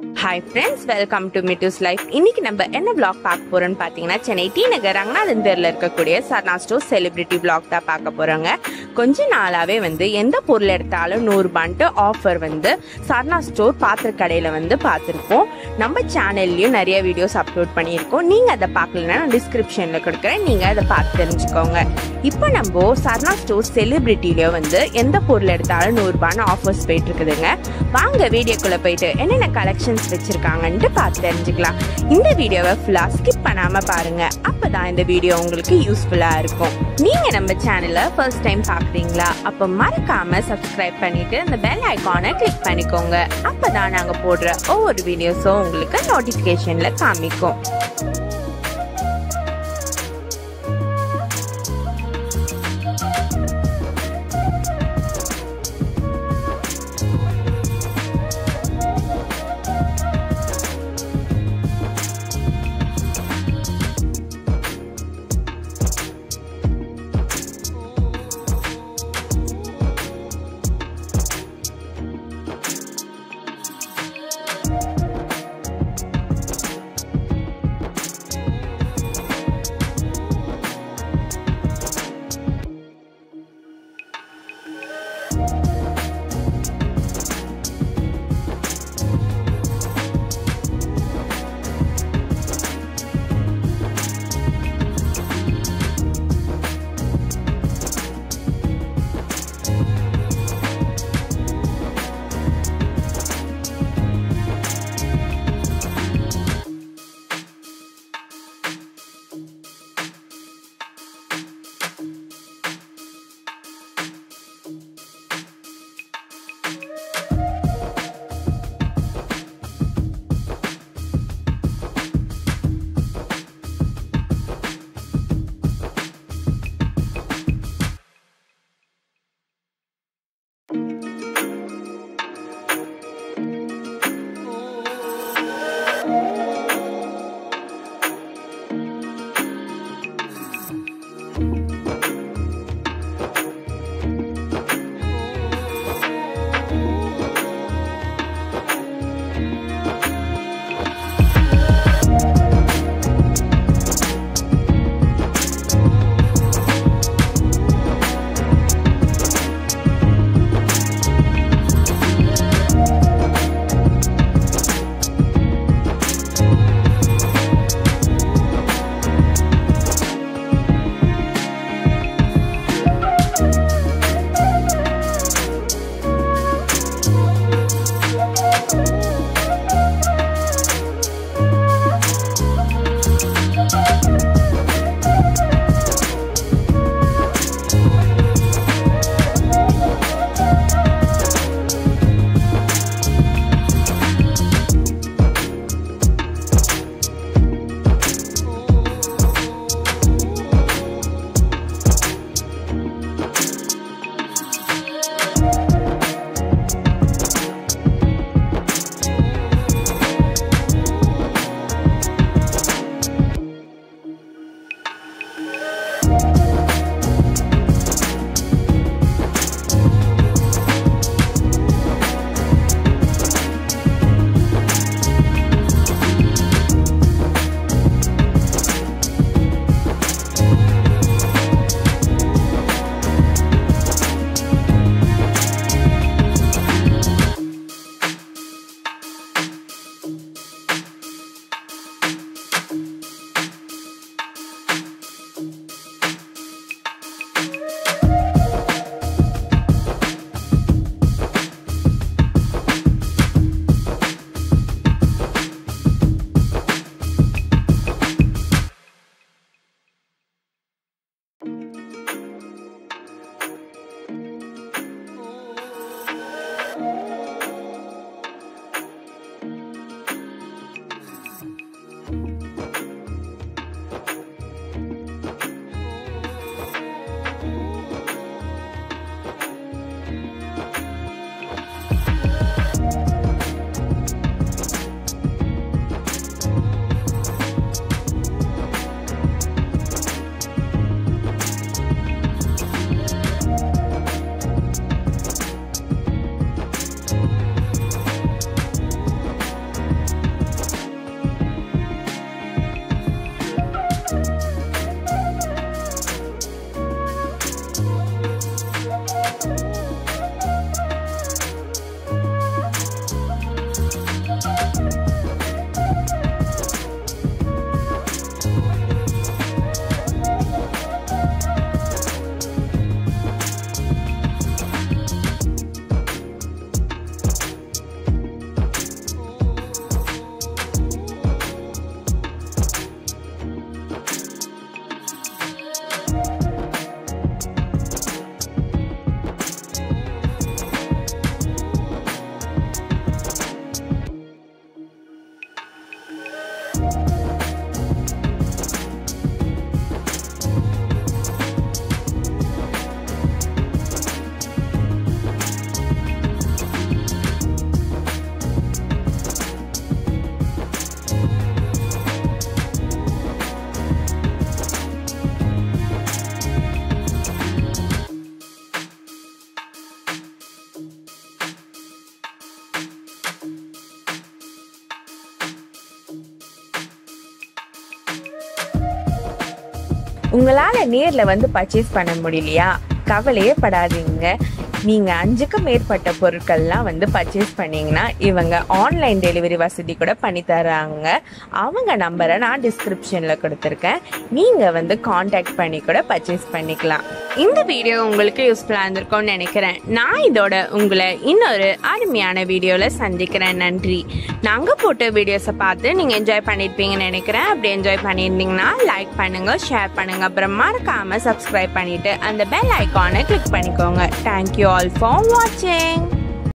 hi friends welcome to Mittu's life இன்னைக்கு நம்ம என்ன vlog பார்க்க போறோம்னு பார்த்தீங்கன்னா சென்னை டி நகர் ரங்கநாதந்தரில் இருக்கக்கூடிய சர்ணா ஸ்டோர் செலிபிரிட்டி vlog தான் பார்க்க போறோங்க கொஞ்ச நாளாவே வந்து எந்த பொருள் எடுத்தாலும் நூறுபான்ட்டு ஆஃபர் வந்து சர்ணா ஸ்டோர் பாத்திர கடையில் வந்து பார்த்துருப்போம் நம்ம சேனல்லையும் நிறைய வீடியோஸ் அப்லோட் பண்ணியிருக்கோம் நீங்கள் அதை பார்க்கலன்னா நான் டிஸ்கிரிப்ஷனில் கொடுக்குறேன் நீங்கள் அதை பார்த்து தெரிஞ்சுக்கோங்க இப்போ நம்ம சர்ணா ஸ்டோர் செலிபிரிட்டிலேயோ வந்து எந்த பொருள் எடுத்தாலும் நூறுபான்னு ஆஃபர்ஸ் போயிட்டு இருக்குதுங்க வாங்க வீடியோக்குள்ளே போயிட்டு என்னென்ன கலெக்ஷன்ஸ் வச்சிருக்காங்கன்ட்டு பார்த்து தெரிஞ்சுக்கலாம் இந்த வீடியோவை ஃபுல்லாக ஸ்கிப் பண்ணாமல் பாருங்க அப்பதான் இந்த வீடியோ உங்களுக்கு யூஸ்ஃபுல்லாக இருக்கும் நீங்கள் நம்ம சேனலை ஃபர்ஸ்ட் டைம் பார்க்குறீங்களா அப்போ மறக்காம சப்ஸ்கிரைப் பண்ணிட்டு அந்த பெல் ஐக்கானை கிளிக் பண்ணிக்கோங்க அப்பதான் நாங்கள் போடுற ஒவ்வொரு வீடியோஸும் உங்களுக்கு நோட்டிஃபிகேஷனில் காமிக்கும் உங்களால் நேரில் வந்து பர்ச்சேஸ் பண்ண முடியலையா கவலையே படாதீங்க நீங்கள் அஞ்சுக்கு மேற்பட்ட பொருட்கள்லாம் வந்து பர்ச்சேஸ் பண்ணீங்கன்னா இவங்க ஆன்லைன் டெலிவரி வசதி கூட பண்ணி தராங்க அவங்க நம்பரை நான் டிஸ்கிரிப்ஷனில் கொடுத்துருக்கேன் நீங்கள் வந்து காண்டாக்ட் பண்ணி கூட பர்ச்சேஸ் பண்ணிக்கலாம் இந்த வீடியோ உங்களுக்கு யூஸ்ஃபுல்லாக இருந்திருக்கும்னு நினைக்கிறேன் நான் இதோட உங்களை இன்னொரு அருமையான வீடியோவில் சந்திக்கிறேன் நன்றி நாங்கள் போட்ட வீடியோஸை பார்த்து நீங்கள் என்ஜாய் பண்ணியிருப்பீங்கன்னு நினைக்கிறேன் அப்படி என்ஜாய் பண்ணியிருந்தீங்கன்னா லைக் பண்ணுங்கள் ஷேர் பண்ணுங்கள் அப்புறம் மறக்காமல் சப்ஸ்கிரைப் பண்ணிவிட்டு அந்த பெல் ஐக்கானை கிளிக் பண்ணிக்கோங்க தேங்க்யூ ஆல் ஃபார் வாட்சிங்